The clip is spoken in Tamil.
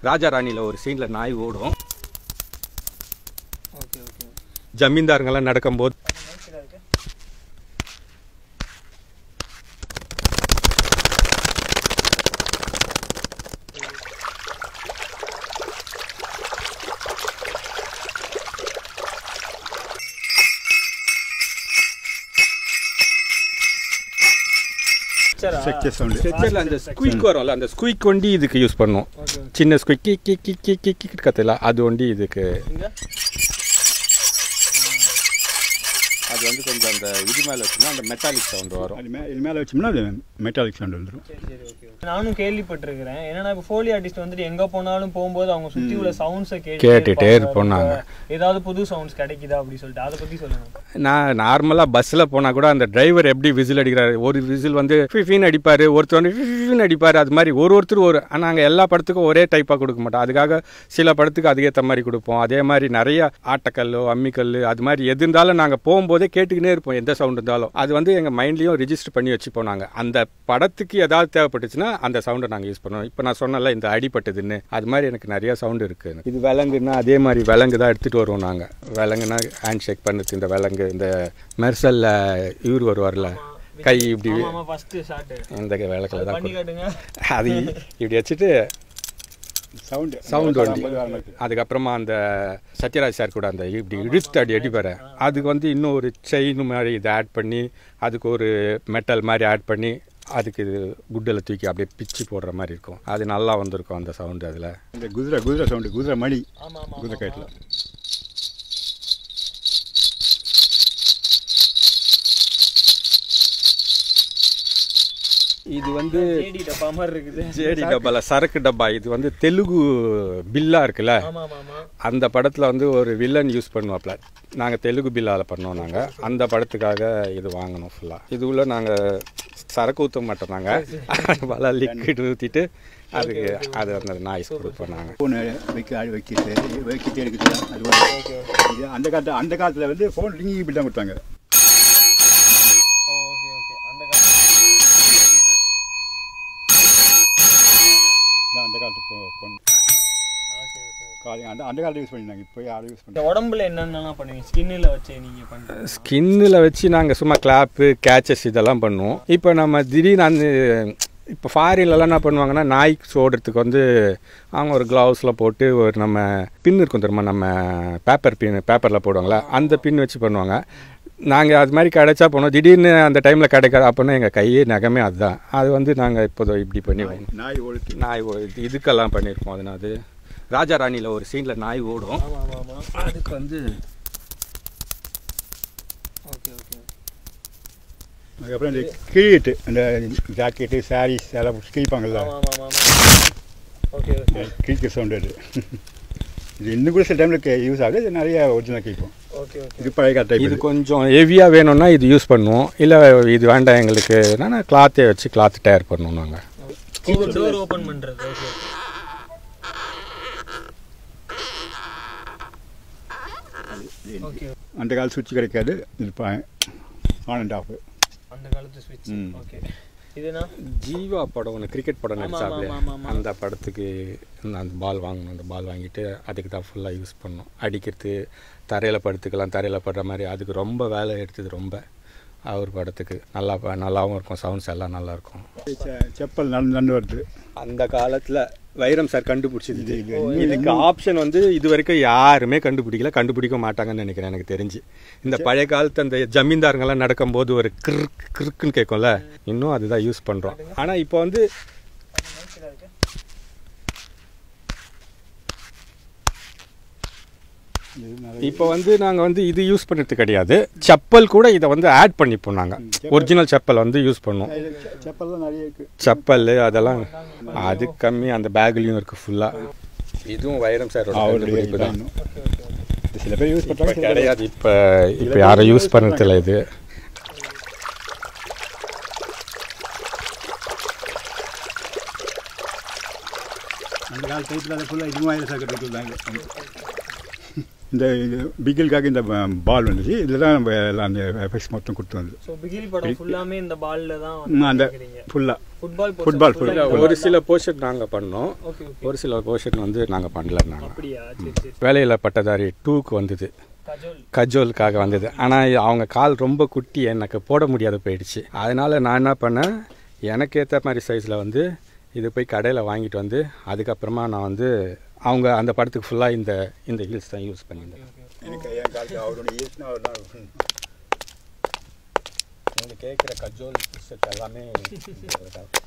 ராஜா ராணியில் ஒரு சீனில் நாய் ஓடும் ஓகே ஓகே ஜமீன்தாருங்கெல்லாம் நடக்கும்போது சரி ஸ்ட்ரக்சர் சவுண்டு ஸ்ட்ரெச்சரில் அந்த ஸ்குயிக் வரும்ல அந்த ஸ்குயிக் வண்டி இதுக்கு யூஸ் பண்ணுவோம் ஓகே சின்ன ஸ்குயிக் கி கி கி கி கி கி கத்தல அது வண்டி இதுக்கு இங்க அது வந்து கொஞ்சம் அந்த இது மேலே வச்சுன்னா அந்த மெட்டாலிக் சவுண்ட் வரும் அது மே இது மேலே வச்சோம்னா அது மெட்டாலிக் சவுண்ட் வந்துடும் சரி சரி ஓகே ஓகே நானும் கேள்விப்பட்டிருக்கிறேன் என்னன்னா இப்போ ஃபோலி ஆர்டிஸ்ட் வந்துட்டு எங்க போனாலும் போகும்போது அவங்க சுத்தி உள்ள சவுண்ட்ஸை கேட்டுட்டே இருப்போம் நாங்க. ஏதாவது புது சவுண்ட்ஸ் கிடைக்குதா அப்படி சொல்லிட்டு அதை பத்தி சொல்லுங்க நான் நார்மலாக பஸ்ஸில் போனால் கூட அந்த டிரைவர் எப்படி விசில் அடிக்கிறாரு ஒரு விசில் வந்து ஃபிஃபின்னு அடிப்பார் ஒருத்தர் வந்து ஃபிஃபின்னு அடிப்பார் அது மாதிரி ஒரு ஒருத்தர் ஒரு நாங்கள் எல்லா படத்துக்கும் ஒரே டைப்பாக கொடுக்க மாட்டோம் அதுக்காக சில படத்துக்கு அதுக்கேற்ற மாதிரி கொடுப்போம் அதே மாதிரி நிறைய ஆட்டக்கல்லோ அம்மிக்கல் அது மாதிரி எது இருந்தாலும் நாங்கள் போகும்போதே கேட்டுக்கினே இருப்போம் எந்த சவுண்ட் இருந்தாலும் அது வந்து எங்கள் மைண்ட்லேயும் ரிஜிஸ்டர் பண்ணி வச்சுப்போம் நாங்கள் அந்த படத்துக்கு ஏதாவது தேவைப்பட்டுச்சுன்னா அந்த சவுண்டை நாங்கள் யூஸ் பண்ணுவோம் இப்போ நான் சொன்னல இந்த அடிப்பட்டதுன்னு அது மாதிரி எனக்கு நிறைய சவுண்டு இருக்குது இது விலங்குன்னா அதே மாதிரி விலங்கு தான் எடுத்துகிட்டு வருவோம் நாங்கள் விலங்குனா ஹேண்ட் ஷேக் பண்ணுறது இந்த விலங்கு இந்த மெர்சல்ல இவர் வருவார்ல கை இப்படி ஆமா ஆமா ஃபர்ஸ்ட் ஷாட் இந்த விளக்கில் தான் பண்ணி கொடு- காட்டுங்க அது இப்படி வச்சுட்டு சவுண்டு சவுண்ட் வண்டி ஐம்பது வர மாதிரி அதுக்கப்புறமா அந்த சத்யராஜ் சார் கூட அந்த இப்படி இழுத்து அடி அடிப்பாரு அதுக்கு வந்து இன்னும் ஒரு செயின் மாதிரி இதை ஆட் பண்ணி அதுக்கு ஒரு மெட்டல் மாதிரி ஆட் பண்ணி அதுக்கு இது குட்டில் தூக்கி அப்படியே பிச்சு போடுற மாதிரி இருக்கும் அது நல்லா வந்திருக்கும் அந்த சவுண்டு அதில் இந்த குதிரை குதிரை சவுண்டு குதிரை மணி ஆமா ஆமா குதிரை கயிற்றில் இது வந்து ஜேடி டப்பா மாதிரி இருக்குது ஜேடி டப்பால சரக்கு டப்பா இது வந்து தெலுங்கு பில்லா இருக்குல்ல ஆமா ஆமா ஆமா அந்த படத்தில் வந்து ஒரு வில்லன் யூஸ் பண்ணுவாப்ல நாங்கள் தெலுங்கு பில்லால் பண்ணோம் நாங்கள் அந்த படத்துக்காக இது வாங்கினோம் ஃபுல்லாக இது உள்ள நாங்கள் சரக்கு ஊற்ற மாட்டோம் நாங்கள் பல லிக்விட் ஊற்றிட்டு அதுக்கு அது அந்த நாய்ஸ் கொடுப்போம் நாங்கள் ஃபோனு வைக்க ஆள் வைக்கிட்டு வைக்கிட்டு எடுக்குது அது ஒரு இது அந்த காலத்தில் அந்த காலத்தில் வந்து ஃபோன் ரிங்கி இப்படி தான் கொடுத்தாங்க ஓகே ஓகே அந்த காலத்துல இதான் அந்த காலத்து ஃபோ ஃபோன் ஓகே ஓகே காலையில் அந்த அந்த காலத்தில் யூஸ் பண்ணியிருந்தாங்க இப்போ யாரும் யூஸ் இந்த பண்ணி உடம்புல என்னென்னலாம் பண்ணுவீங்க ஸ்கின்னில் வச்சு நீங்க பண்றது ஸ்கின்னில் வச்சு நாங்கள் சும்மா கிளாப்பு கேச்சஸ் இதெல்லாம் பண்ணுவோம் இப்போ நம்ம திடீர்னு அந்த இப்போ ஃபாரின்லலாம் என்ன பண்ணுவாங்கன்னா நாய்க்கு சோடுறதுக்கு வந்து அவங்க ஒரு க்ளவுஸில் போட்டு ஒரு நம்ம பின் இருக்கும் தெரியுமா நம்ம பேப்பர் பின் பேப்பரில் போடுவாங்களா அந்த பின் வச்சு பண்ணுவாங்க நாங்கள் அது மாதிரி கிடைச்சா போனோம் திடீர்னு அந்த டைமில் கிடைக்காது அப்போனா எங்கள் கையே நகமே அதுதான் அது வந்து நாங்கள் இப்போது இப்படி பண்ணி நாய் ஓடுத்து நாய் ஓ- இது- இதுக்கெல்லாம் பண்ணியிருப்போம் அதனால் அது ராஜா ராணியில் ஒரு சீனில் நாய் ஓடும் ஆமா ஆமா ஆமா அதுக்கு வந்து ஓகே ஓகே அதுக்கப்புறம் இந்த கிழிட்டு அந்த ஜாக்கெட்டு சாரீஸ் எல்லாம் கிழிப்பாங்கல்ல ஆமா ஆமா ஆமா ஆமா ஓகே ஓகே கிழிக்கிற சவுண்டு அது இது இன்னும் கூட சில டைமில் யூஸ் ஆகுது இது நிறைய ஒரிஜினல் கேட்கும் ஓகே ஓகே இது பழைய கால இது டைப் கொஞ்சம் ஹெவியாக வேணும்னா இது யூஸ் பண்ணுவோம் இல்லை இது வேண்டாம் எங்களுக்கு நான் கிளாத்தே வச்சு கிளாத் டயர் பண்ணுவோம் நாங்கள் டோர் ஓபன் பண்றது ஓகே ஓகே அந்த கால சுவிட்ச் கிடைக்காது இது ஆன் அண்ட் ஆஃப் அந்த காலத்து ஸ்விட்ச் ம். ஓகே இதுனா ஜீவா படம் ஒன்று கிரிக்கெட் படம் ஆமா, நடிச்சாப்ல ஆமா, ஆமா, ஆமா. அந்த படத்துக்கு நான் அந்த பால் வாங்கணும் அந்த பால் வாங்கிட்டு அதுக்கு தான் ஃபுல்லாக யூஸ் பண்ணோம் அடிக்கிறது தரையில் படுத்துக்கலாம் தரையில் படுற மாதிரி அதுக்கு ரொம்ப வேலை எடுத்தது ரொம்ப அவர் படத்துக்கு நல்லா ப- நல்லாவும் இருக்கும் சவுண்ட்ஸ் எல்லாம் நல்லா இருக்கும் செ- செப்பல் நடந்து நடந்து வருது அந்த காலத்தில் வைரம் சார் கண்டுபிடிச்சது இது இது இதுக்கு ஆப்ஷன் வந்து இது வரைக்கும் யாருமே கண்டுபிடிக்கல கண்டுபிடிக்க மாட்டாங்கன்னு நினைக்கிறேன் எனக்கு தெரிஞ்சு இந்த பழைய காலத்து அந்த ஜமீன்தாருங்கெல்லாம் நடக்கும்போது ஒரு கிறுக் கிறுக்குன்னு கேட்கும்ல இன்னும் அதுதான் யூஸ் பண்ணுறோம் ஆனால் இப்போ வந்து இது நிறைய இப்போ வந்து நாங்கள் வந்து இது யூஸ் பண்ணுறது கிடையாது செப்பல் கூட இதை வந்து ஆட் பண்ணிப்போம் நாங்கள் ஒரிஜினல் செப்பல் வந்து யூஸ் பண்ணுவோம் இது செ- செப்பல்லாம் நிறைய இருக்கு செப்பல் அதெல்லாம் அது கம்மி அந்த பேக்லேயும் இருக்குது ஃபுல்லாக இதுவும் வைரம் சாரோட அவருடைய கண்டுபிடிப்பு தான் இதானும். சில பேர் யூஸ் இப்போ பண்ணுறாங்க சில பேர் கிடையாது இப்போ இப்போ யாரும் யூஸ் பண்ணுறதில்ல இது அந்த கால டைப்பில் அதை ஃபுல்லாக இதுவும் வயரஸ் ஆக்கிறது இருந்தாங்க இந்த பிகிலுக்காக இந்த பால் வந்துச்சு இதில் தான் நம்ம எல்லாம் அந்த எஃபெக்ட்ஸ் மொத்தம் கொடுத்து வந்து ஸோ பிகில் படம் ஃபுல்லாமே இந்த பால்ல தான் ம், அந்த பண்ணிருக்கீங்க. ஃபுல்லாக ஃபுட்பால் ஃபுட்பால் full இல்ல, ஒரு சில போர்ஷன் நாங்கள் பண்ணோம் ஓகே ஓகே ஒரு சில போர்ஷன் வந்து நாங்கள் பண்ணல நாங்கள் அப்படியா சரி சரி வேலையில் பட்டதாரி டூக்கு வந்தது கஜோல் கஜோலுக்காக வந்தது ஆனால் அவங்க கால் ரொம்ப குட்டி எனக்கு போட முடியாத போயிடுச்சு அதனால் நான் என்ன பண்ணேன் எனக்கு ஏற்ற மாதிரி சைஸில் வந்து இது போய் கடையில் வாங்கிட்டு வந்து அதுக்கப்புறமா நான் வந்து அவங்க அந்த படத்துக்கு ஃபுல்லாக இந்த இந்த ஹீல்ஸ் தான் யூஸ் பண்ணியிருந்தேன் எனக்கு என் காலத்தில் அவருடைய ஈஸ்னா அவர் தான் நீங்கள் கேட்குற கஜோல் எல்லாமே